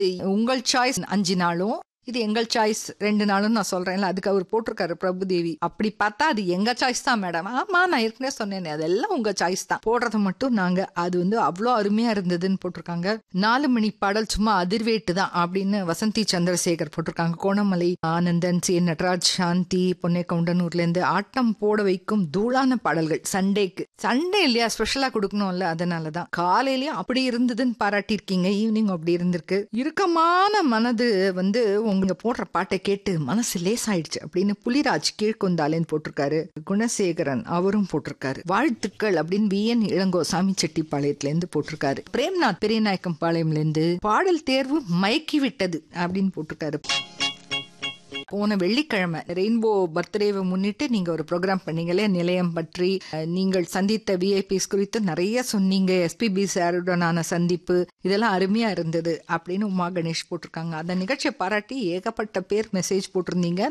உங்கள் சாய்ஸ் அஞ்சு நாளும் இது எங்கள் சாய்ஸ் ரெண்டு நாளும் நான் சொல்றேன்ல அதுக்கு அவர் போட்டிருக்காரு பிரபுதேவி அப்படி பார்த்தா அது எங்க சாய்ஸ் தான் மேடம் ஆமா நான் ஏற்கனவே சொன்னேனே அதெல்லாம் உங்க சாய்ஸ் தான் போடுறது மட்டும் நாங்க அது வந்து அவ்வளோ அருமையா இருந்ததுன்னு போட்டிருக்காங்க நாலு மணி பாடல் சும்மா அதிர்வேட்டு தான் அப்படின்னு வசந்தி சந்திரசேகர் போட்டிருக்காங்க கோணமலை ஆனந்தன் சி நடராஜ் சாந்தி பொன்னே கவுண்டனூர்ல இருந்து ஆட்டம் போட வைக்கும் தூளான பாடல்கள் சண்டேக்கு சண்டே இல்லையா ஸ்பெஷலா கொடுக்கணும்ல அதனாலதான் காலையிலயும் அப்படி இருந்ததுன்னு பாராட்டியிருக்கீங்க ஈவினிங் அப்படி இருந்திருக்கு இறுக்கமான மனது வந்து உங்க போடுற பாட்டை கேட்டு மனசு லேசாயிடுச்சு அப்படின்னு புலிராஜ் கீழ்கொந்தாலேன்னு போட்டிருக்காரு குணசேகரன் அவரும் போட்டிருக்காரு வாழ்த்துக்கள் அப்படின்னு வி என் இளங்கோ சாமி செட்டிப்பாளையத்துல இருந்து போட்டிருக்காரு பிரேம்நாத் பெரியநாயக்கம் பாளையம்ல இருந்து பாடல் தேர்வு மயக்கி விட்டது அப்படின்னு போட்டிருக்காரு போன வெள்ளிக்கிழமை ரெயின்போ பர்த்டேவை முன்னிட்டு நீங்க ஒரு ப்ரோக்ராம் பண்ணீங்களே நிலையம் பற்றி அஹ், நீங்கள் சந்தித்த விஐபிஸ் குறித்து நிறைய சொன்னீங்க எஸ்பிபி சாருடனான சந்திப்பு இதெல்லாம் அருமையா இருந்தது அப்படின்னு உமா கணேஷ் போட்டிருக்காங்க அந்த நிகழ்ச்சியை பாராட்டி ஏகப்பட்ட பேர் மெசேஜ் போட்டிருந்தீங்க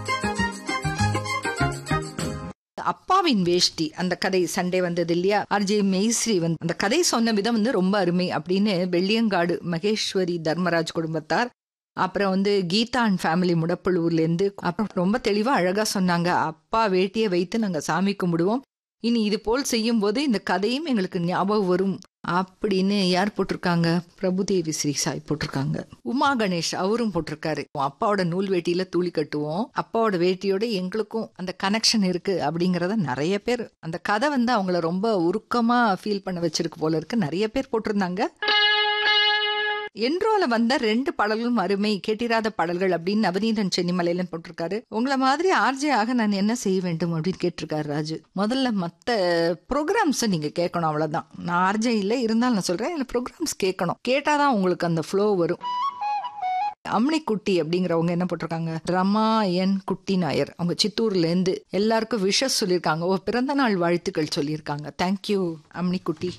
அப்பாவின் வேஷ்டி அந்த கதை சண்டே வந்தது இல்லையா ஆர்ஜே மெய்ஸ்ரீ வந்து அந்த கதை சொன்ன விதம் வந்து ரொம்ப அருமை அப்படின்னு வெள்ளியங்காடு மகேஸ்வரி தர்மராஜ் குடும்பத்தார் அப்புறம் வந்து கீதா அண்ட் ஃபேமிலி முடப்பழுவூர்ல இருந்து அப்புறம் ரொம்ப தெளிவா அழகா சொன்னாங்க அப்பா வேட்டியை வைத்து நாங்க சாமி கும்பிடுவோம் இனி இது போல் செய்யும் போது இந்த கதையும் எங்களுக்கு ஞாபகம் வரும் அப்படின்னு யார் போட்டிருக்காங்க பிரபுதேவி ஸ்ரீ சாய் போட்டிருக்காங்க உமா கணேஷ் அவரும் போட்டிருக்காரு அப்பாவோட நூல் வேட்டியில துளி கட்டுவோம் அப்பாவோட வேட்டியோட எங்களுக்கும் அந்த கனெக்ஷன் இருக்கு அப்படிங்கறத நிறைய பேர் அந்த கதை வந்து அவங்கள ரொம்ப உருக்கமா ஃபீல் பண்ண வச்சிருக்கு போல இருக்கு நிறைய பேர் போட்டிருந்தாங்க என்றோல வந்த ரெண்டு பாடல்களும் அருமை கேட்டிராத பாடல்கள் அப்படின்னு நவநீதன் சென்னிமலையிலன்னு போட்டிருக்காரு உங்களை மாதிரி ஆர்ஜே ஆக நான் என்ன செய்ய வேண்டும் அப்படின்னு கேட்டிருக்காரு ராஜு முதல்ல மத்த ப்ரோக்ராம்ஸை நீங்க கேட்கணும் அவ்வளவுதான் நான் ஆர்ஜே இல்லை இருந்தாலும் நான் சொல்றேன் எனக்கு ப்ரோக்ராம்ஸ் கேட்கணும் கேட்டாதான் உங்களுக்கு அந்த ஃப்ளோ வரும் அம்னி குட்டி அப்படிங்கிறவங்க என்ன போட்டிருக்காங்க ரமா என் குட்டி நாயர் அவங்க சித்தூர்ல இருந்து எல்லாருக்கும் விஷஸ் சொல்லியிருக்காங்க ஓ பிறந்த நாள் வாழ்த்துக்கள் சொல்லியிருக்காங்க தேங்க்யூ அம்னி குட்டி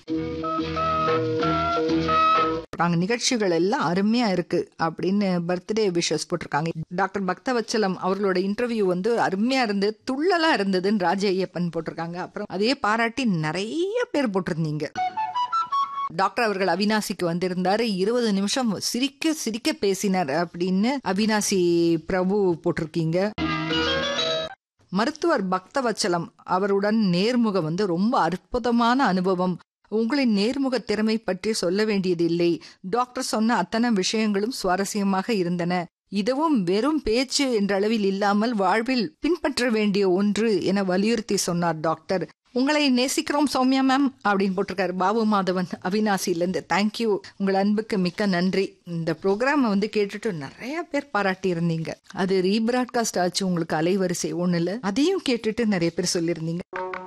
நாங்க நிகழ்ச்சிகள் எல்லாம் அருமையா இருக்கு அப்படின்னு பர்த்டே விஷஸ் போட்டிருக்காங்க டாக்டர் பக்தவச்சலம் அவர்களோட இன்டர்வியூ வந்து அருமையா இருந்து துள்ளலா இருந்ததுன்னு ராஜ ஐயப்பன் போட்டிருக்காங்க அப்புறம் அதே பாராட்டி நிறைய பேர் போட்டிருந்தீங்க டாக்டர் அவர்கள் அவினாசிக்கு வந்திருந்தாரு இருபது நிமிஷம் சிரிக்க சிரிக்க பேசினார் அப்படின்னு அவினாசி பிரபு போட்டிருக்கீங்க மருத்துவர் பக்தவச்சலம் அவருடன் நேர்முகம் வந்து ரொம்ப அற்புதமான அனுபவம் உங்களின் நேர்முக திறமை பற்றி சொல்ல வேண்டியதில்லை டாக்டர் சொன்ன அத்தனை விஷயங்களும் சுவாரஸ்யமாக இருந்தன இதுவும் வெறும் பேச்சு என்ற அளவில் இல்லாமல் வாழ்வில் பின்பற்ற வேண்டிய ஒன்று என வலியுறுத்தி சொன்னார் டாக்டர் உங்களை நேசிக்கிறோம் சௌமியா மேம் அப்படின்னு போட்டிருக்காரு பாபு மாதவன் அவினாசியிலேருந்து தேங்க்யூ உங்கள் அன்புக்கு மிக்க நன்றி இந்த ப்ரோக்ராமை வந்து கேட்டுட்டு நிறைய பேர் பாராட்டி இருந்தீங்க அது ரீபிராட்காஸ்ட் ஆச்சு உங்களுக்கு அலைவரிசை ஒண்ணு இல்ல அதையும் கேட்டுட்டு நிறைய பேர் சொல்லியிருந்தீங்க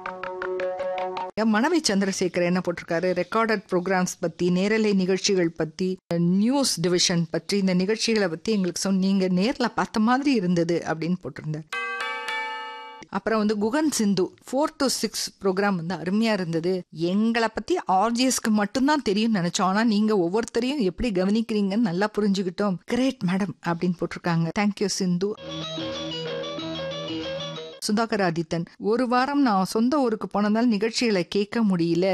மணவை சந்திரசேகர் என்ன போட்டிருக்காரு ரெக்கார்டட் ப்ரோக்ராம்ஸ் பத்தி நேரலை நிகழ்ச்சிகள் பத்தி நியூஸ் டிவிஷன் பற்றி இந்த நிகழ்ச்சிகளை பத்தி எங்களுக்கு சொன்னீங்க நேர்ல பார்த்த மாதிரி இருந்தது அப்படின்னு போட்டிருந்தார் அப்புறம் வந்து Guhan Sindhu four to six programme வந்து அருமையா இருந்தது எங்களை பத்தி ஆர்ஜிஎஸ்க்கு மட்டும்தான் தெரியும் நினைச்சோம் ஆனா நீங்க ஒவ்வொருத்தரையும் எப்படி கவனிக்கிறீங்கன்னு நல்லா புரிஞ்சுக்கிட்டோம் கிரேட் மேடம் அப்படின்னு போட்டிருக்காங்க தேங்க்யூ சிந்து சுதாகர் ஆதித்தன் ஒரு வாரம் நான் சொந்த ஊருக்கு போனதால் நிகழ்ச்சிகளை கேட்க முடியல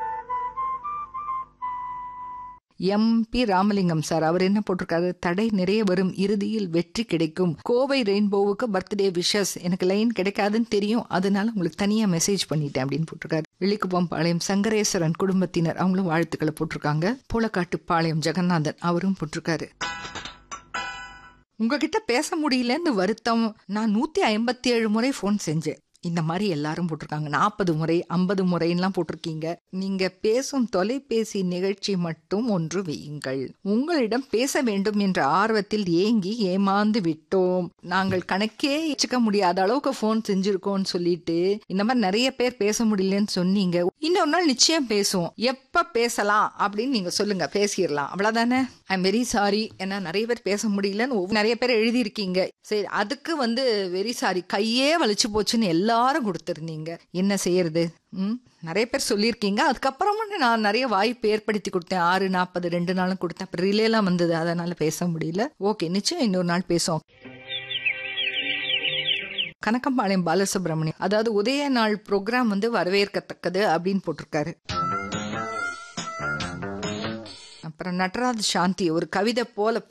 எம்பி ராமலிங்கம் சார் அவர் என்ன போட்டிருக்காரு தடை நிறைய வரும் இறுதியில் வெற்றி கிடைக்கும் கோவை ரெயின்போவுக்கு பர்த்டே விஷஸ் எனக்கு லைன் கிடைக்காதுன்னு தெரியும் அதனால உங்களுக்கு தனியா மெசேஜ் பண்ணிட்டேன் அப்படின்னு போட்டிருக்காரு வெள்ளிக்குப்பம் பாளையம் சங்கரேஸ்வரன் குடும்பத்தினர் அவங்களும் வாழ்த்துக்களை போட்டிருக்காங்க பூலக்காட்டு பாளையம் ஜெகநாதன் அவரும் போட்டிருக்காரு உங்ககிட்ட பேச முடியலன்னு வருத்தம் நான் நூத்தி ஐம்பத்தி ஏழு முறை ஃபோன் செஞ்சேன் இந்த மாதிரி எல்லாரும் போட்டிருக்காங்க நாற்பது முறை ஐம்பது முறைலாம் போட்டிருக்கீங்க நீங்க பேசும் தொலைபேசி நிகழ்ச்சி மட்டும் ஒன்று வையுங்கள் உங்களிடம் பேச வேண்டும் என்ற ஆர்வத்தில் ஏங்கி ஏமாந்து விட்டோம் நாங்கள் கணக்கே வச்சுக்க முடியாத அளவுக்கு ஃபோன் செஞ்சிருக்கோம்னு சொல்லிட்டு இந்த மாதிரி நிறைய பேர் பேச முடியலன்னு சொன்னீங்க இன்னொரு நாள் நிச்சயம் பேசுவோம் எப்ப பேசலாம் அப்படின்னு நீங்க சொல்லுங்க பேசிடலாம் அவ்வளவுதானே ஐ எம் வெரி சாரி ஏன்னா நிறைய பேர் பேச முடியலன்னு ஒவ்வொரு- நிறைய பேர் எழுதியிருக்கீங்க சரி அதுக்கு வந்து வெரி சாரி கையே வலிச்சு போச்சுன்னு எல்லாரும் கொடுத்துருந்தீங்க என்ன செய்யறது ம் நிறைய பேர் சொல்லியிருக்கீங்க அதுக்கப்புறமும் நான் நிறைய வாய்ப்பு ஏற்படுத்தி கொடுத்தேன் ஆறு நாற்பது ரெண்டு நாளும் கொடுத்தேன் அப்புறம் ரிலேலாம் வந்தது அதனால பேச முடியல ஓகே நிச்சயம் இன்னொரு நாள் பேசுவோம் கனக்கம்பாளையம் பாலசுப்ரமணியம் அதாவது உதய நாள் ப்ரோக்ராம் வந்து வரவேற்கத்தக்கது அப்படின்னு போட்டிருக்காரு அப்புறம் நடராஜ சாந்தி ஒரு கவிதை போல